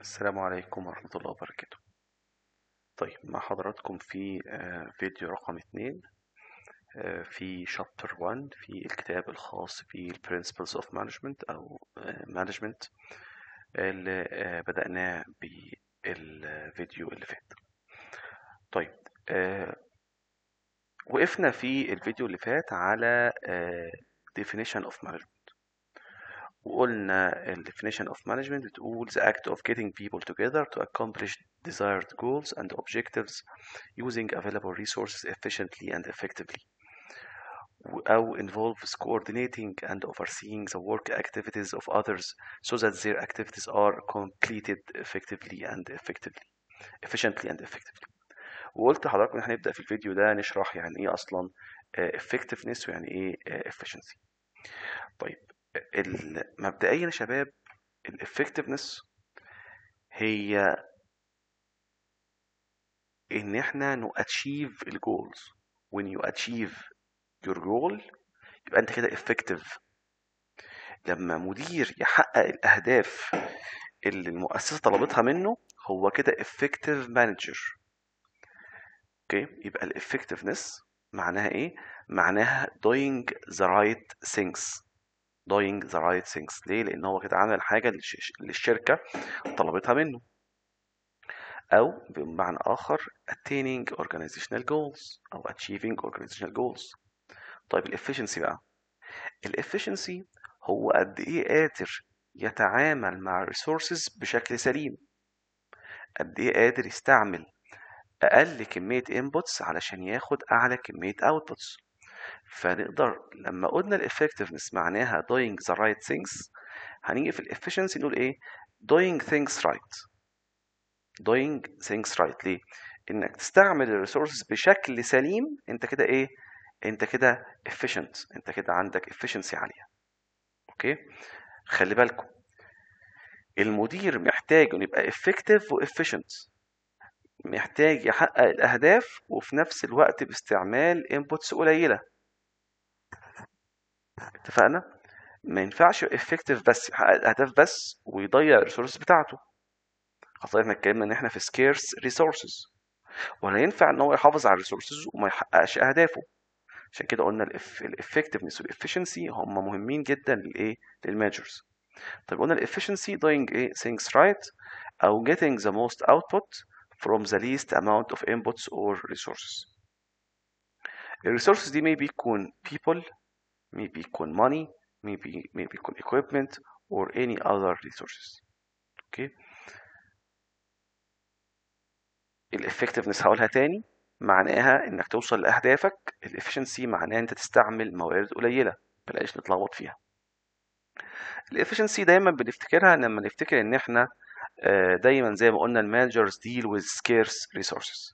السلام عليكم ورحمة الله وبركاته طيب مع حضراتكم في آه، فيديو رقم اتنين آه، في شابتر 1 في الكتاب الخاص بال Principles of Management أو آه، Management اللي آه، بدأناه بالفيديو اللي فات طيب آه، وقفنا في الفيديو اللي فات على آه، definition of management وقلنا ال definition of management بتقول the act of getting people together to accomplish desired goals and objectives using available resources efficiently and effectively أو involves coordinating and overseeing the work activities of others so that their activities are completed effectively and effectively efficiently and effectively وقلت لحضراتكم ان احنا هنبدأ في الفيديو ده نشرح يعني ايه اصلا آه، effectiveness ويعني ايه آه، efficiency طيب ال- مبدئيا يا شباب الeffectiveness هي ان احنا نو achieve الجولز when you achieve your goal يبقى انت كده effective لما مدير يحقق الاهداف اللي المؤسسه طلبتها منه هو كده effective manager اوكي يبقى ال effectiveness معناها ايه معناها doing the right things doing the right things ليه لان هو كده عمل حاجه اللي الش- اللي الشركه طلبتها منه او بمعنى اخر attaining organizational goals او achieving organizational goals طيب الافشنسي بقى الافشنسي هو قد ايه قادر يتعامل مع الريسورسز بشكل سليم قد ايه قادر يستعمل اقل كميه انبوتس علشان ياخد اعلى كميه اوتبوتس فنقدر لما قلنا الافكتفنس معناها doing the right things هنيجي في الافشنسي نقول ايه doing things right doing things right ليه انك تستعمل الريسورسز بشكل سليم انت كده ايه انت كده efficient انت كده عندك efficiency عاليه اوكي خلي بالكم المدير محتاج انه يبقى effective و efficient محتاج يحقق الاهداف وفي نفس الوقت باستعمال inputs قليله اتفقنا ما ينفعش يبقى effective بس يحقق الاهداف بس ويضيع الريسورس بتاعته خاصة احنا اتكلمنا ان احنا في scarce resources ولا ينفع ان هو يحافظ على الريسورسز وما يحققش اهدافه عشان كده قلنا الافكتفنس والافشنسي هم مهمين جدا للايه للميجرز طيب قلنا الافشنسي doing ايه things right او getting the most output from the least amount of inputs or resources الريسورسز دي maybe يكون people maybe يكون money maybe maybe يكون equipment or any other resources اوكي الافكتفنس هقولها تاني معناها انك توصل لاهدافك الافشنسي معناها انت تستعمل موارد قليله بلاش نتلخبط فيها الافشنسي دايما بنفتكرها لما نفتكر ان احنا آه، دايما زي ما قلنا المانجرز deal with scarce resources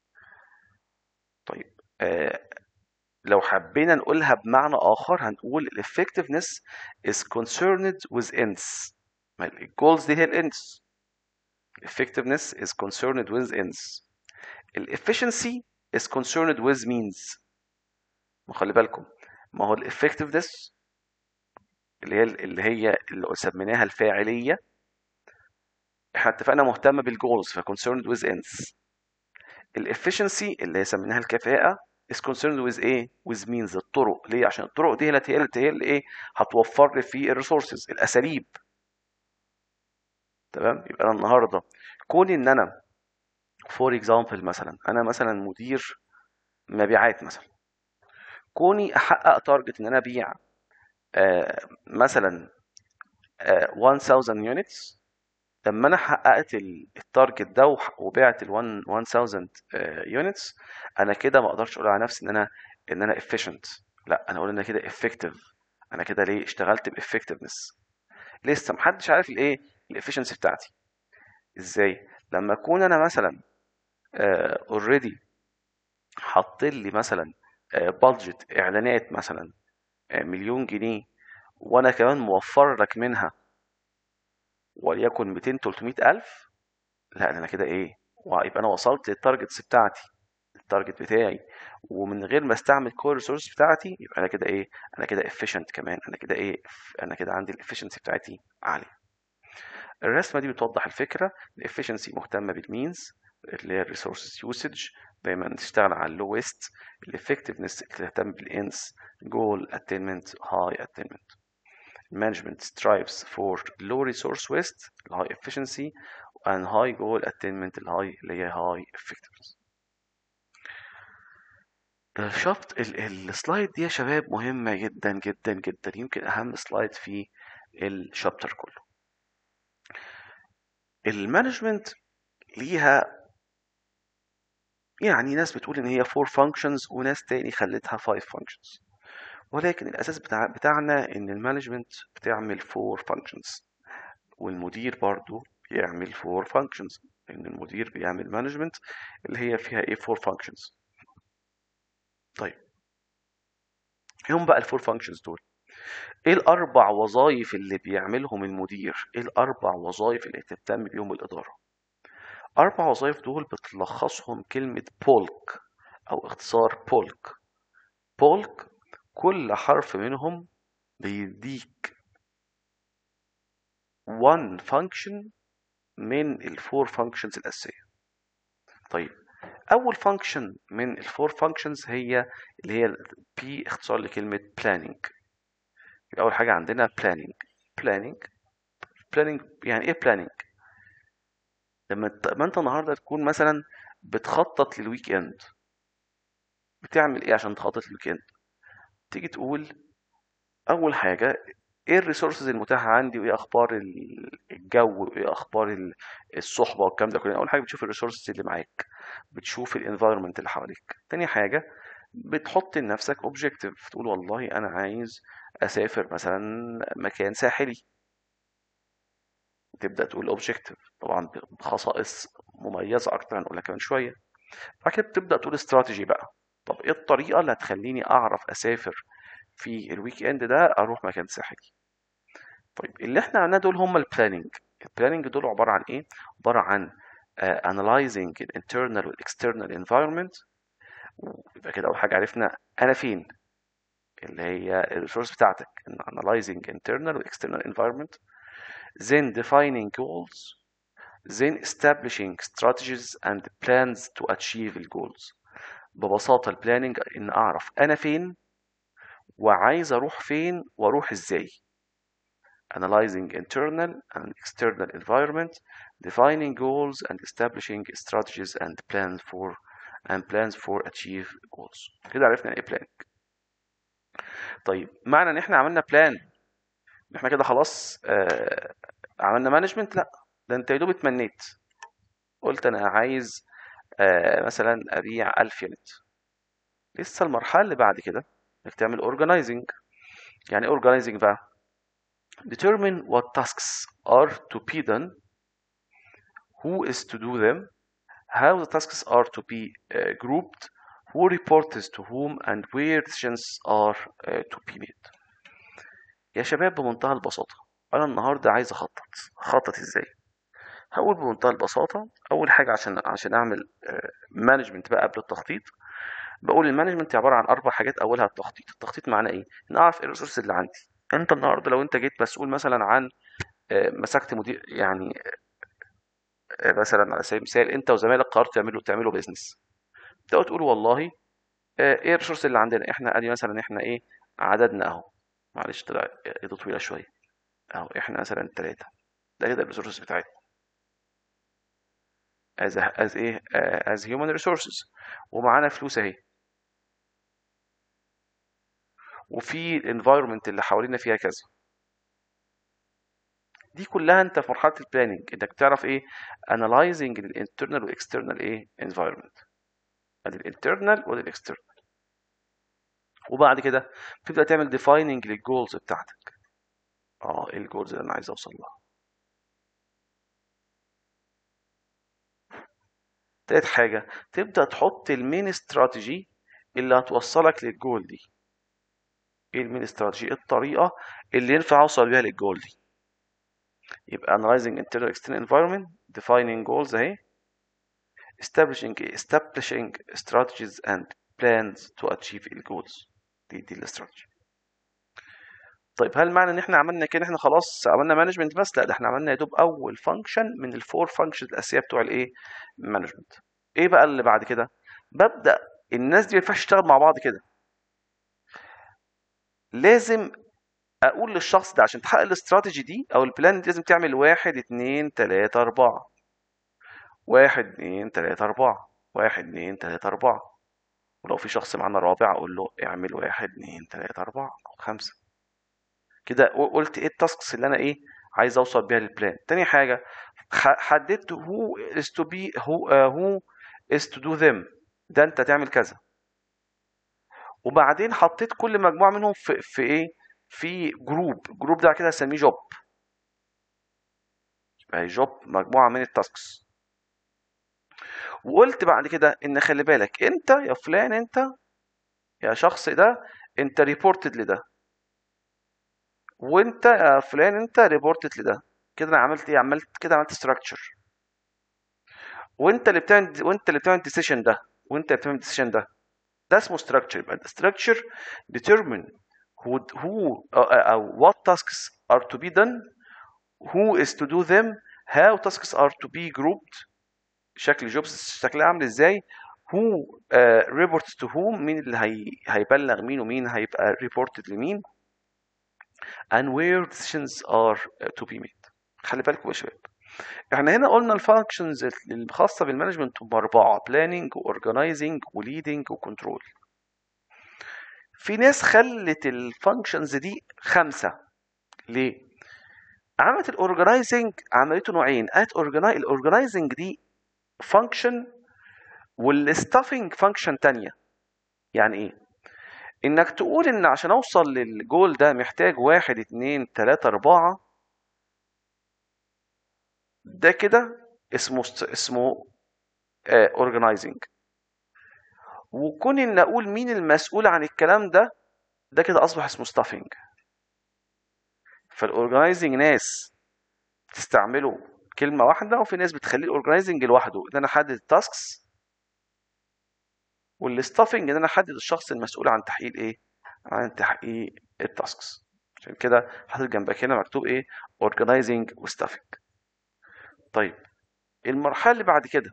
طيب آه، لو حبينا نقولها بمعنى اخر هنقول الeffectiveness is concerned with ends ما الجولز دي هي الends effectiveness is concerned with ends الefficiency is concerned with means ما خلي بالكم ما هو الeffectiveness اللي هي اللي هي اللي سميناها الفاعليه احنا اتفقنا مهتمه بالجولز ف concerned with ends الافشنسي اللي هي سميناها الكفاءه is concerned with ايه with means الطرق ليه عشان الطرق دي هي اللي هي اللي هي اللي ايه هتوفر لي في الريسورسز الاساليب تمام يبقى انا النهارده كوني ان انا فور اكزامبل مثلا انا مثلا مدير مبيعات مثلا كوني احقق تارجت ان انا ابيع آه مثلا آه 1000 يونتس لما انا حققت ال- التارجت ده وح- وبعت ال 1000 يونتس انا كده ما اقدرش اقول على نفسي ان انا ان انا efficient لا انا اقول ان انا كده effective انا كده ليه اشتغلت بeffectiveness لسه محدش عارف الايه الافشنسي بتاعتي ازاي لما اكون انا مثلا اوريدي حاطط لي مثلا بادجت اعلانات مثلا آه، مليون جنيه وانا كمان موفر لك منها وليكن 200 300 الف لا ده انا كده ايه ويبقى انا وصلت للتارجتس بتاعتي التارجت بتاعي ومن غير ما استعمل كل الريسورس بتاعتي يبقى انا كده ايه انا كده efficient كمان انا كده ايه انا كده عندي الافشنسي بتاعتي عاليه الرسمة دي بتوضح الفكرة الافشنسي مهتمة بالمينز اللي هي الريسورسز يوسج دايما تشتغل على اللو ويست الافكتفنس تهتم بالانس جول اتينمنت هاي اتينمنت management strives for low resource waste high efficiency and high goal attainment الهاي اللي هي high effectiveness الشفط السلايد دي يا شباب مهمة جدا جدا جدا يمكن أهم سلايد في الشابتر كله المانجمنت ليها يعني ناس بتقول ان هي 4 functions وناس تاني خلتها 5 functions ولكن الاساس بتاع بتاعنا ان المانجمنت بتعمل 4 functions والمدير برضو بيعمل 4 functions ان المدير بيعمل مانجمنت اللي هي فيها ايه 4 functions طيب ايه هم بقى الفور فانكشنز دول ايه الاربع وظائف اللي بيعملهم المدير ايه الاربع وظائف اللي تهتم بيهم الاداره اربع وظائف دول بتلخصهم كلمه بولك او اختصار بولك بولك كل حرف منهم بيديك one function من الفور functions الاساسيه طيب اول فانكشن من الفور فانكشنز هي اللي هي بي اختصار لكلمه planning يبقى اول حاجه عندنا planning planning planning يعني ايه planning لما ما انت النهارده تكون مثلا بتخطط للويك اند بتعمل ايه عشان تخطط للويك اند تيجي تقول اول حاجه ايه الريسورسز المتاحه عندي وايه اخبار الجو وايه اخبار الصحبه والكلام ده كله اول حاجه بتشوف الريسورسز اللي معاك بتشوف الانفايرمنت اللي حواليك تاني حاجه بتحط لنفسك اوبجيكتيف تقول والله انا عايز اسافر مثلا مكان ساحلي تبدا تقول اوبجيكتيف طبعا بخصائص مميزه اكتر هنقولها كمان شويه بعد كده بتبدا تقول استراتيجي بقى طب ايه الطريقه اللي هتخليني اعرف اسافر في الويك اند ده اروح مكان ساحلي طيب اللي احنا عملناه دول هم البلاننج البلاننج دول عباره عن ايه عباره عن uh, analyzing الانترنال والاكسترنال environment يبقى كده اول حاجه عرفنا انا فين اللي هي الريسورس بتاعتك analyzing internal والاكسترنال environment then defining goals then establishing strategies and plans to achieve the goals ببساطه البلاننج ان اعرف انا فين وعايز اروح فين واروح ازاي analyzing internal and external environment defining goals and establishing strategies and plans for and plans for achieve goals كده عرفنا يعني ايه planning طيب معنى ان احنا عملنا بلان ان احنا كده خلاص آه عملنا مانجمنت لا ده انت يا دوب اتمنيت قلت انا عايز آه مثلا ابيع 1000 يونت لسه المرحله اللي بعد كده انك تعمل organizing يعني ايه organizing بقى determine what tasks are to be done who is to do them how the tasks are to be uh, grouped who reports to whom and where decisions are uh, to be made يا شباب بمنتهى البساطة أنا النهاردة عايز أخطط أخطط إزاي هقول بمنتهى البساطة أول حاجة عشان عشان أعمل مانجمنت بقى قبل التخطيط بقول المانجمنت عباره عن اربع حاجات اولها التخطيط التخطيط معناه ايه ان اعرف ايه الريسورس اللي عندي انت النهارده لو انت جيت مسؤول مثلا عن مسكت مدير يعني مثلا على سبيل المثال انت وزمايلك قررتوا تعملوا تعملوا بيزنس تبداوا تقولوا والله ايه الريسورس اللي عندنا احنا ادي مثلا احنا ايه عددنا اهو معلش طلع ايده طويله شويه اهو احنا مثلا ثلاثه ده كده الريسورس بتاعتنا as a, as ايه uh, as human resources ومعانا فلوس اهي وفي الانفايرمنت اللي حوالينا فيها كذا دي كلها انت في مرحله البلاننج انك تعرف ايه analyzing الانترنال والاكسترنال ايه environment ادي الانترنال وادي الاكسترنال وبعد كده تبدا تعمل defining للجولز بتاعتك اه ايه الجولز اللي انا عايز اوصل لها تالت حاجه تبدا تحط المين استراتيجي اللي هتوصلك للجول دي ايه المين استراتيجي ايه الطريقه اللي ينفع اوصل بيها للجول دي يبقى analyzing internal external environment defining goals اهي establishing establishing strategies and plans to achieve the goals دي دي الاستراتيجي طيب هل معنى ان احنا عملنا كده احنا خلاص عملنا مانجمنت بس لا ده احنا عملنا يا دوب اول فانكشن من الفور فانكشنز الاساسيه بتوع الايه مانجمنت ايه بقى اللي بعد كده ببدا الناس دي ما ينفعش تشتغل مع بعض كده لازم اقول للشخص ده عشان تحقق الاستراتيجي دي او البلان دي لازم تعمل واحد اتنين تلاته اربعه واحد اتنين تلاته اربعه واحد اتنين تلاته اربعه ولو في شخص معانا رابع اقول له اعمل واحد اتنين تلاته اربعه او خمسه كده قلت ايه التاسكس اللي انا ايه عايز اوصل بيها للبلان تاني حاجه حددت who is to be who, uh, who is to do them ده انت تعمل كذا وبعدين حطيت كل مجموعه منهم في في ايه في جروب جروب ده كده هسميه جوب يبقى جوب مجموعه من التاسكس وقلت بعد كده ان خلي بالك انت يا فلان انت يا شخص ده انت ريبورتد لده وانت يا فلان انت ريبورتد لده كده انا عملت ايه عملت كده عملت ستراكشر وانت اللي بتعمل وانت اللي بتعمل ديسيشن ده وانت اللي بتعمل ديسيشن ده ده اسمه ستراكشر يبقى structure determine who, who او what tasks are to be done who is to do them how tasks are to be grouped شكل جوبز شكلها عامل ازاي who uh, reports to whom مين اللي هي هيبلغ مين ومين هيبقى reported لمين and where decisions are to be made خلي بالكم يا شباب احنا هنا قلنا الفانكشنز الخاصه بالمانجمنت هم اربعه بلاننج واورجنايزنج وليدنج وكنترول في ناس خلت الفانكشنز دي خمسه ليه عملت الاورجنايزنج عملته نوعين قالت الاورجنايزنج دي فانكشن والستافنج فانكشن تانية يعني ايه انك تقول ان عشان اوصل للجول ده محتاج واحد اتنين تلاتة اربعة ده كده اسمه اسمه اورجنايزنج وكون ان اقول مين المسؤول عن الكلام ده ده كده اصبح اسمه ستافنج فالاورجنايزنج ناس تستعمله كلمه واحده وفي ناس بتخليه الاورجنايزنج لوحده ان انا احدد التاسكس والستافنج ان انا احدد الشخص المسؤول عن تحقيق ايه عن تحقيق التاسكس عشان كده حاطط جنبك هنا مكتوب ايه اورجنايزنج وستافنج طيب المرحله اللي بعد كده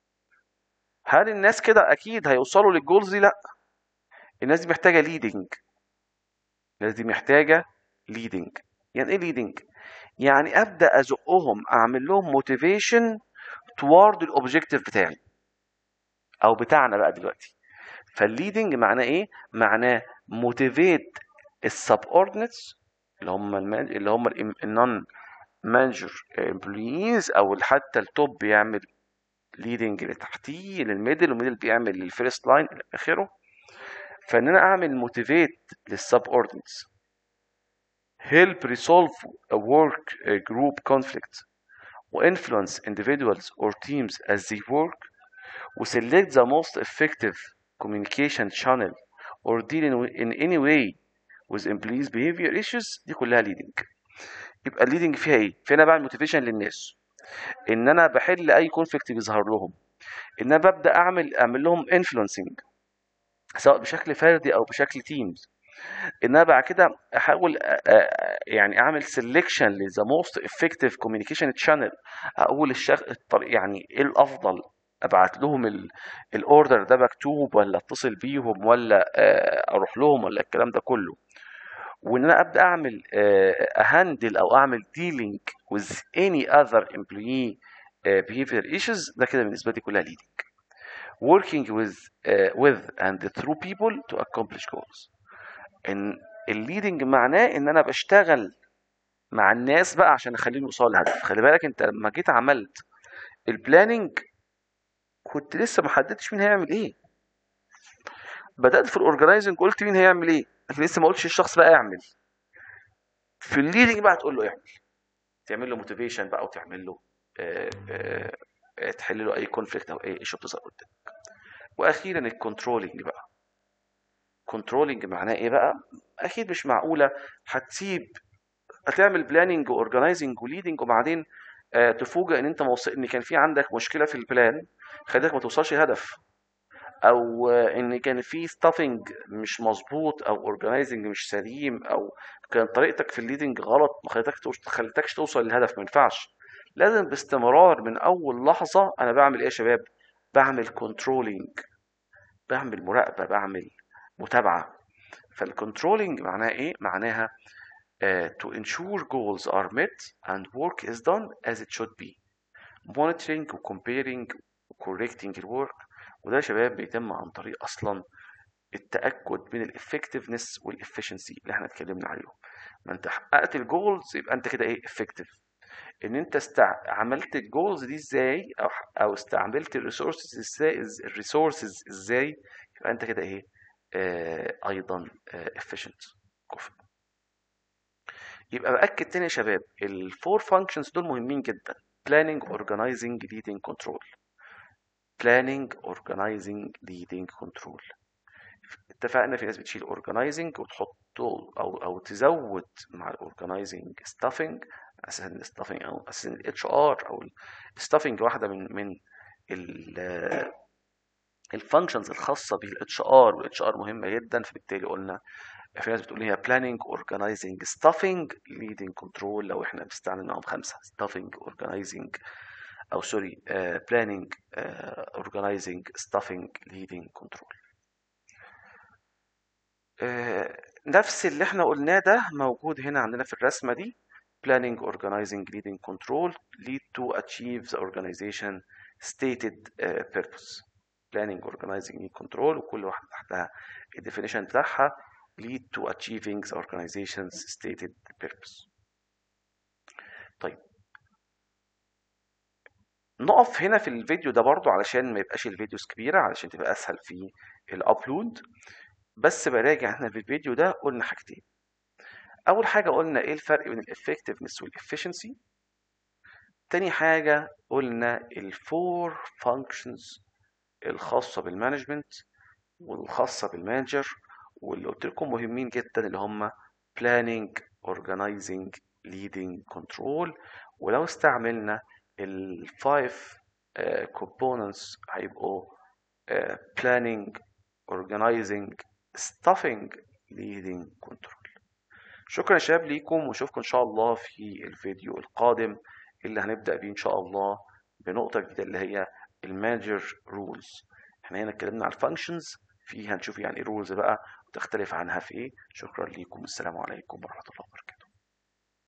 هل الناس كده اكيد هيوصلوا للجولز دي لا الناس دي محتاجه ليدنج الناس دي محتاجه ليدنج يعني ايه ليدنج يعني ابدا ازقهم اعمل لهم موتيفيشن توارد الاوبجيكتيف بتاعي او بتاعنا بقى دلوقتي فالليدنج معناه ايه معناه موتيفيت السبوردنتس اللي هم اللي هم النون مانجر امبلويز او حتى التوب بيعمل ليدنج لتحتيه للميدل والميدل بيعمل للفيرست لاين الى اخره فان انا اعمل موتيفيت للسبوردنتس help resolve a work group conflict وinfluence individuals or teams as they work وselect the most effective communication channel or deal in any way with employees behavior issues دي كلها leading يبقى الليدنج فيها ايه؟ فينا بعمل موتيفيشن للناس ان انا بحل اي كونفليكت بيظهر لهم ان انا ببدا اعمل اعمل لهم انفلونسنج سواء بشكل فردي او بشكل تيمز ان انا بعد كده احاول يعني اعمل سelection لذا موست افكتيف كوميونيكيشن شانل اقول الشخص يعني ايه الافضل ابعت لهم الاوردر ده مكتوب ولا اتصل بيهم ولا اروح لهم ولا الكلام ده كله وان انا ابدا اعمل اهندل او اعمل dealing with any other employee behavior issues ده كده بالنسبه لي كلها leading working with uh, with and through people to accomplish goals ان الليدنج معناه ان انا بشتغل مع الناس بقى عشان اخليهم يوصلوا للهدف خلي بالك انت لما جيت عملت البلاننج كنت لسه ما حددتش مين هيعمل ايه بدات في الاورجنايزنج قلت مين هيعمل ايه لكن لسه ما قلتش الشخص بقى يعمل في الليدنج بقى تقول له اعمل تعمل له موتيفيشن بقى وتعمل له آآ آآ تحل له اي كونفليكت او اي ايشو بتظهر قدامك واخيرا الكنترولنج بقى كنترولنج معناه ايه بقى اكيد مش معقوله هتسيب هتعمل بلاننج واورجنايزنج وليدنج وبعدين آه تفوجئ ان انت موصل ان كان في عندك مشكله في البلان خليك ما توصلش الهدف او ان كان في ستافنج مش مظبوط او اورجنايزنج مش سليم او كان طريقتك في الليدنج غلط ما خلتكش خلتكش توصل للهدف ما ينفعش لازم باستمرار من اول لحظه انا بعمل ايه يا شباب بعمل كنترولينج بعمل مراقبه بعمل متابعه فالكنترولينج معناها ايه معناها uh, to ensure goals are met and work is done as it should be monitoring و comparing و correcting الwork وده يا شباب بيتم عن طريق اصلا التاكد من الافكتفنس والافشنسي اللي احنا اتكلمنا عليهم ما انت حققت الجولز يبقى انت كده ايه افكتيف ان انت استع... عملت الجولز دي ازاي او او استعملت الريسورسز ازاي الريسورسز ازاي يبقى انت كده ايه آه ايضا افيشنت آه كفء يبقى باكد تاني يا شباب الفور فانكشنز دول مهمين جدا planning organizing leading control planning organizing leading control اتفقنا في ناس بتشيل organizing وتحطه او او تزود مع الاورجنايزنج stuffing اساسا الستافنج او اساسا الاتش ار او الستافنج واحده من من الفانكشنز الخاصه بالاتش ار والاتش ار مهمه جدا فبالتالي قلنا في ناس بتقول هي planning organizing stuffing leading control لو احنا بنستعمل معاهم خمسه stuffing organizing او سوري uh, planning uh, organizing stuffing leading control uh, نفس اللي احنا قلناه ده موجود هنا عندنا في الرسمه دي planning organizing leading control lead to achieve the organization stated uh, purpose planning organizing lead control وكل واحده تحتها الديفينيشن بتاعها lead to achieving the organization's stated purpose طيب نقف هنا في الفيديو ده برضو علشان ما يبقاش الفيديوز كبيرة علشان تبقى أسهل في الأبلود بس براجع احنا في الفيديو ده قلنا حاجتين أول حاجة قلنا إيه الفرق بين الإفكتفنس والإفشنسي تاني حاجة قلنا الفور فانكشنز الخاصة بالمانجمنت والخاصة بالمانجر واللي قلت لكم مهمين جدا اللي هم planning organizing leading control ولو استعملنا الفايف components هيبقوا uh, planning organizing stuffing leading control شكرا يا شباب ليكم واشوفكم ان شاء الله في الفيديو القادم اللي هنبدا بيه ان شاء الله بنقطه جديده اللي هي المانجر رولز احنا هنا اتكلمنا على الفانكشنز فيها هنشوف يعني ايه رولز بقى وتختلف عنها في ايه شكرا ليكم السلام عليكم ورحمه الله وبركاته